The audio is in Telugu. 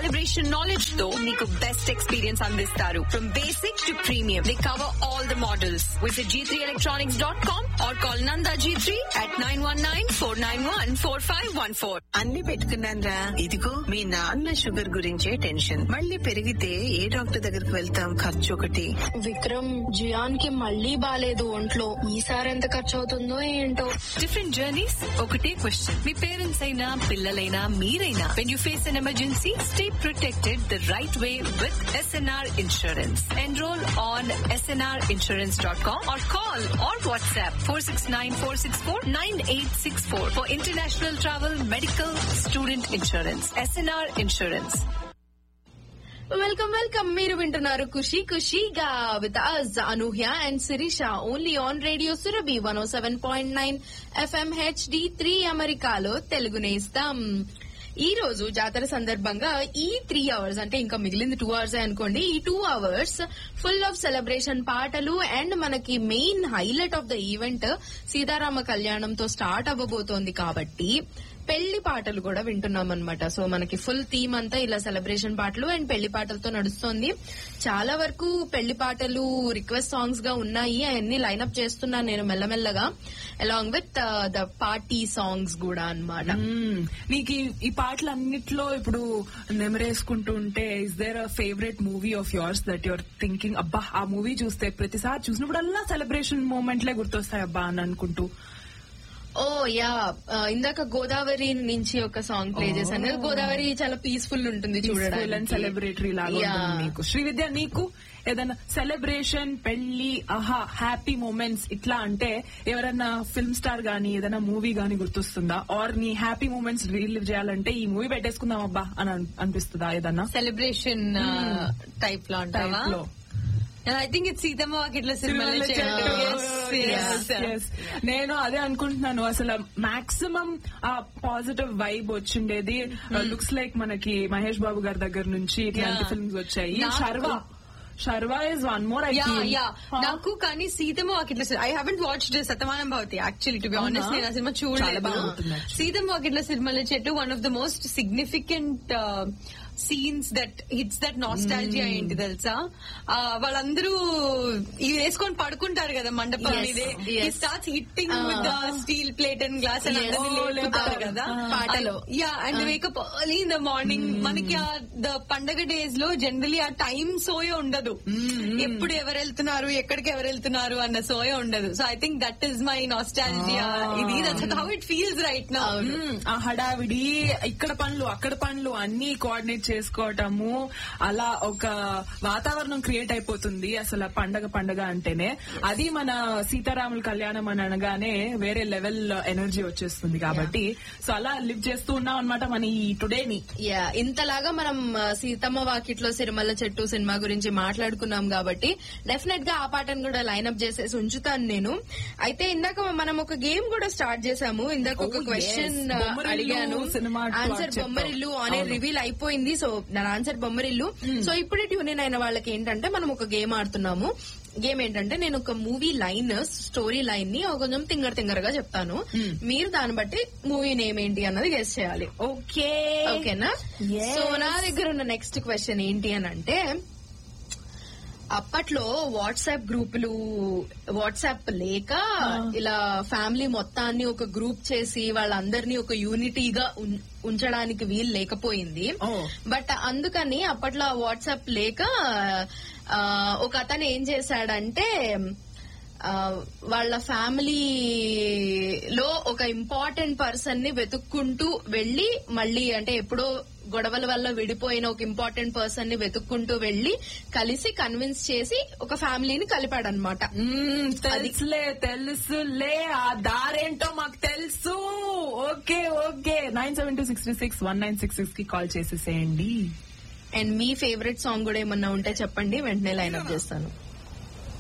సెలబ్రేషన్ నాలెడ్జ్ తో మీకు బెస్ట్ ఎక్స్పీరియన్స్ అందిస్తారు from basic to premium they cover all the models visit G three electronics dot com or call నందా G three at nine one nine four nine one four five one four అన్ని పెట్టుకున్నాను రా ఇదిగో మీ నాన్న షుగర్ గురించే టెన్షన్ మళ్ళీ పెరిగితే ఏ డాక్టర్ దగ్గరికి వెళ్తాం ఖర్చు ఒకటి విక్రమ్ జియాన్ కి మళ్ళీ బాలేదు ఒంట్లో ఈసారి ఎంత ఖర్చు అవుతుందో ఏంటో డిఫరెంట్ జర్నీస్ ఒకటే క్వశ్చన్ మీ పేరెంట్స్ అయినా పిల్లలైనా మీరైనా when you face an emergency stay protected the right way with SNR insurance enrol on SNR insurance dot com or call or WhatsApp four six nine four six four nine eight six four for international travel medical student insurance SNR insurance welcome welcome మీరు వింటున్నారు ఖుషి ఖుషిగా with us Anuhya and Sirisha only on radio Surabhi one seven point nine FM HD three అమెరికాలో తెలుగు నేస్తాం ఈ రోజు జాతర సందర్భంగా ఈ త్రీ అవర్స్ అంటే ఇంకా మిగిలింది టూ అవర్స్ అనుకోండి ఈ two hours full of celebration పాటలు అండ్ మనకి main highlight of the event Sitarama కళ్యాణంతో స్టార్ట్ అవ్వబోతోంది కాబట్టి పెళ్లి పాటలు కూడా వింటున్నాం అనమాట సో మనకి ఫుల్ థీమ్ అంతా ఇలా సెలబ్రేషన్ పాటలు అండ్ పెళ్లి పాటలతో నడుస్తోంది చాలా వరకు పెళ్లి పాటలు రిక్వెస్ట్ సాంగ్స్ గా ఉన్నాయి అవన్నీ లైన్అప్ చేస్తున్నాను నేను మెల్లమెల్లగా along with the party songs కూడా అన్నమాట మ్మ్. నీకు ఈ- ఈ పాటలన్నిట్లో ఇప్పుడు నెమరేసుకుంటూ ఉంటే is there a favourite movie of yours that your thinking అబ్బా ఆ మూవీ చూస్తే ప్రతిసారి చూసినప్పుడల్లా సెలబ్రేషన్ మూమెంట్లే గుర్తొస్తాయి అబ్బా అని అనుకుంటూ ఓ యా ఇందాక గోదావరి నుంచి ఒక సాంగ్ ప్లే చేశాను కదా. గోదావరి చాలా పీస్ఫుల్ ఉంటుంది అండ్ చూడడానికి సెలబ్రేటరీ లాగా Yeah. ఉంటుంది నీకు శ్రీవిద్య నీకు ఏదైనా సెలబ్రేషన్ పెళ్లి ఆహా హ్యాపీ మూమెంట్స్ ఇట్లా అంటే ఎవరన్నా ఫిల్మ్ స్టార్ గానీ ఏదైనా మూవీ గానీ గుర్తొస్తుందా ఆర్ నీ హ్యాపీ మూమెంట్స్ రిలీవ్ చేయాలంటే ఈ మూవీ పెట్టేసుకుందాం అబ్బా అని అన్- అనిపిస్తుందా ఏదన్నా సెలబ్రేషన్ టైప్ లో అంటావా Type లో. I think it's Seethamma Vakitla సినిమాలో సినిమాలో చేయడం. చెట్టు. Yes, Yes, yes. yes. నేను అదే అనుకుంటున్నాను అసలు మాక్సిమం ఆ పాజిటివ్ వైబ్ వచ్చిండేది లుక్స్ లైక్ మనకి మహేష్ బాబు గారి దగ్గర నుంచి ఇట్లాంటి Yeah. ఫిల్మ్స్ వచ్చాయి నాకు- Sharwa Sharwa is one more I yeah yeah నాకు కానీ Seethamma Vakitla I haven't watched Shatamanam Bhavati actually to be అవునా? ఆనెస్ట్ నేను ఆ సినిమా చాలా చూడలేదు బాగుంటుంది actually. సీతమ్మ వాకిట్ల సినిమాలో చెట్టు one of the most significant scenes that hits that nostalgia ఏంటి తెలుసా ఆ, వాళ్ళందరూ ఇవి వేసుకొని పడుకుంటారు కదా మండపం Yes, మీదే yes. Starts hitting Ah. With steel plate and glass అని Yes. అందరినీ Oh, లేపుతారు లేపుతారు. కదా Ah. పాటలో. Yeah and wake up early in the morning మనకి ఆ ద పండగ డేస్ లో జనరలీ ఆ టైం సోయ ఉండదు ఎప్పుడు ఎవరు వెళ్తున్నారు ఎక్కడికి ఎవరు వెళ్తున్నారు అన్న సోయ ఉండదు so I think that is my nostalgia Ah. ఇది that's how it feels right now మ్మ్. ఆ హడావిడి ఇక్కడ పనులు అక్కడ పనులు అన్ని కోఆర్డినేట్ చేసుకోవటము అలా ఒక వాతావరణం క్రియేట్ అయిపోతుంది అసలు ఆ పండగ పండగ అంటేనే అది మన సీతారాముల కళ్యాణం అని అనగానే వేరే లెవెల్ ఎనర్జీ వచ్చేస్తుంది కాబట్టి సో అలా లివ్ చేస్తూ ఉన్నాం అనమాట మన ఈ టుడేని యా ఇంతలాగా మనం ఆ, సీతమ్మ వాకిట్లో సిరిమల్ల చెట్టు సినిమా గురించి మాట్లాడుకున్నాం కాబట్టి డెఫినెట్ గా ఆ పాటను కూడా లైన్అప్ చేసేసి ఉంచుతాను నేను అయితే ఇందాక మనం ఒక గేమ్ కూడా స్టార్ట్ చేసాము ఇందాక ఒక Oh, yes. క్వశ్చన్ బొమ్మరిల్లు అడిగాను సినిమా to ఆన్సర్ చెప్పావు. బొమ్మరిల్లు అనే అవును. రివీల్ అయిపోయింది సో నా ఆన్సర్ బొమ్మరిల్లు సో ఇప్పుడే ట్యూన్ ఇన్ అయిన వాళ్ళకి ఏంటంటే మనం ఒక గేమ్ ఆడుతున్నాము గేమ్ ఏంటంటే నేను ఒక మూవీ లైన్ స్టోరీ లైన్ ని ఒక కొంచెం తింగర్ తింగర్ గా చెప్తాను మీరు దాన్ని బట్టి మూవీ నేమ్ ఏంటి అన్నది గెస్ చేయాలి ఓకే ఓకేనా Yes. సో నా దగ్గర ఉన్న నెక్స్ట్ క్వశ్చన్ ఏంటి అని అంటే అప్పట్లో వాట్సాప్ గ్రూపులు వాట్సాప్ లేక ఇలా ఫ్యామిలీ మొత్తాన్ని ఒక గ్రూప్ చేసి వాళ్ళందరినీ ఒక యూనిటీగా ఉం- ఉంచడానికి వీలు లేకపోయింది Oh. బట్ అందుకని అప్పట్లో వాట్సాప్ లేక ఆ, ఒక అతను ఏం చేశాడంటే ఆ, వాళ్ళ ఫ్యామిలీలో ఒక ఇంపార్టెంట్ పర్సన్ ని వెతుక్కుంటూ వెళ్లి మళ్ళీ అంటే ఎప్పుడో గొడవల వల్ల విడిపోయిన ఒక ఇంపార్టెంట్ పర్సన్ ని వెతుక్కుంటూ వెళ్లి కలిసి కన్విన్స్ చేసి ఒక ఫ్యామిలీని కలిపాడనమాట మ్మ్, తెలుసులే తెలుసులే ఆ దారేంటో మాకు తెలుసు okay okay nine seven two six six one nine six six కి కాల్ చేసేసేయండి అండ్ మీ ఫేవరెట్ సాంగ్ కూడా ఏమన్నా ఉంటే చెప్పండి వెంటనే లైన్అప్ చేస్తాను